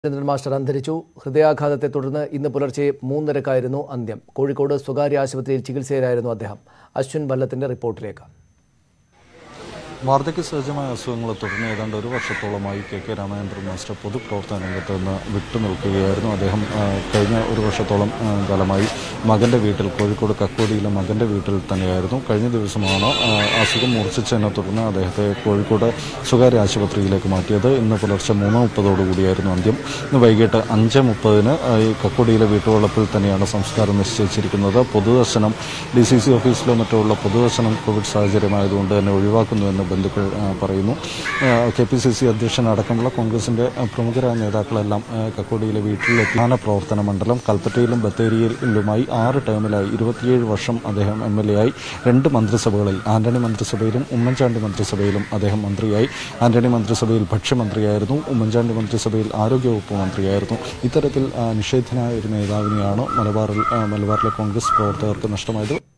ചന്ദ്രൻ master അന്തരിച്ചു ഹൃദയാഘാതത്തെ തുടർന്ന് ഇന്ന് പുലർച്ചെ മൂന്നരക്കായിരുന്നു അന്ത്യം കോഴിക്കോട് സ്വകാര്യ ആശുപത്രിയിൽ ചികിത്സയിലായിരുന്നു അദ്ദേഹം അശ്വിൻ വല്ലത്തിന്റെ റിപ്പോർട്ടിലേക്ക് വാർദ്ധക്യ സഹജമായ അസുഖങ്ങളെ തുടർന്ന് ഏതാണ്ട് ഒരു വർഷത്തോളമായി കെ കെ രാമചന്ദ്രൻ മാസ്റ്റർ പൊതുപ്രവർത്തന രംഗത്ത് നിന്ന് വിട്ടുനിൽക്കുകയായിരുന്നു അദ്ദേഹം ആ, കഴിഞ്ഞ ഒരു വർഷത്തോളം ആ, കാലമായി മകൻ്റെ വീട്ടിൽ കോഴിക്കോട് കക്കോടിയിലെ മകൻ്റെ വീട്ടിൽ തന്നെയായിരുന്നു കഴിഞ്ഞ ദിവസമാണ് ആ, അസുഖം മൂർച്ഛിച്ചതിനെ തുടർന്ന് അദ്ദേഹത്തെ കോഴിക്കോട് സ്വകാര്യ ആശുപത്രിയിലേക്ക് മാറ്റിയത് ഇന്ന് പുലർച്ചെ മൂന്ന് മുപ്പതോടുകൂടിയായിരുന്നു അന്ത്യം ഇന്ന് വൈകിട്ട് അഞ്ച് മുപ്പതിന് ആ, ഈ കക്കോടിയിലെ വീട്ടുവളപ്പിൽ തന്നെയാണ് സംസ്കാരം നിശ്ചയിച്ചിരിക്കുന്നത് പൊതുദർശനം ഡി സി സി ഓഫീസിലോ മറ്റോ ഉള്ള പൊതുദർശനം കോവിഡ് സാഹചര്യമായതുകൊണ്ട് തന്നെ ഒഴിവാക്കുന്നുവെന്ന് ബന്ധുക്കൾ ആ, പറയുന്നു കെ പി സി സി അധ്യക്ഷൻ അടക്കമുള്ള കോൺഗ്രസിന്റെ ആ, പ്രമുഖരായ നേതാക്കളെല്ലാം ആ, കക്കോടിയിലെ വീട്ടിലെ പ്രധാന പ്രവർത്തന മണ്ഡലം കൽപ്പറ്റയിലും ബത്തേരിയിലുമായി ആറ് ടേമിലായി ഇരുപത്തിയേഴ് വർഷം അദ്ദേഹം എം എൽ എ ആയി രണ്ട് മന്ത്രിസഭകളിൽ ആന്റണി മന്ത്രിസഭയിലും ഉമ്മൻചാണ്ടി മന്ത്രിസഭയിലും അദ്ദേഹം മന്ത്രിയായി ആന്റണി മന്ത്രിസഭയിൽ ഭക്ഷ്യമന്ത്രിയായിരുന്നു ഉമ്മൻചാണ്ടി മന്ത്രിസഭയിൽ ആരോഗ്യവകുപ്പ് മന്ത്രിയായിരുന്നു ഇത്തരത്തിൽ ആ, നിഷേധനായ ഒരു നേതാവിനെയാണ് മലബാറിൽ ആ, മലബാറിലെ കോൺഗ്രസ് പ്രവർത്തകർക്ക് നഷ്ടമായത്